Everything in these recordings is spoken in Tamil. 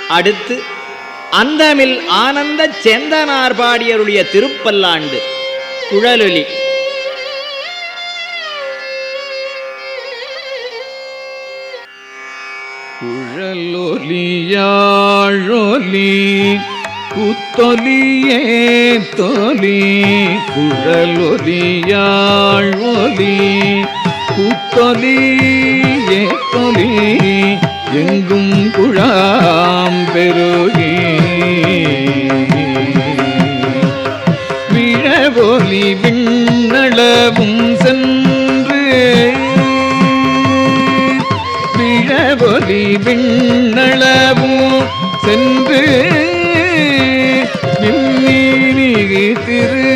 அடுத்து அந்தமில் ஆனந்த செந்தனார் பாடியருடைய திருப்பல்லாண்டு குழலொலி குழலொலியாழொலி குத்தொலியே தொலி குழலொலியாழொலி குத்தொலியே தொலி எங்கும் குழாம் பெருகி விழவொலி விண்ணளவும் சென்று விழவொலி விண்ணளவும் சென்று விண்ணீனிகு திரு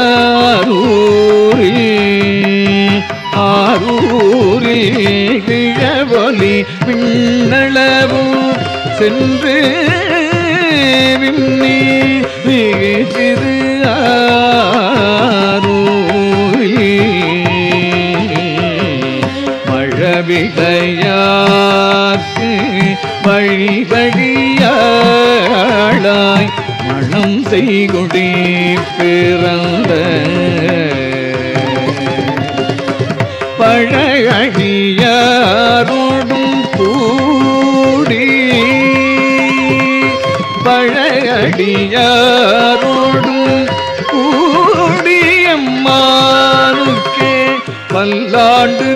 ஆரூரில் ஆரூரில் விழவொலி விண்ணளவும் சென்று விண்ணி மிகு திரு ஆரூரில் மழவிடையாக்கு வழி வழியாளாய் மணம் செய்குடி பிறந்த பழையடியாரோடும் கூடி பழையடியாரோடும் கூடியம்மானுக்கே பல்லாண்டு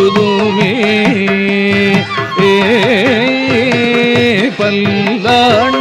கூறுதுமே ஏ பல்லாண்டு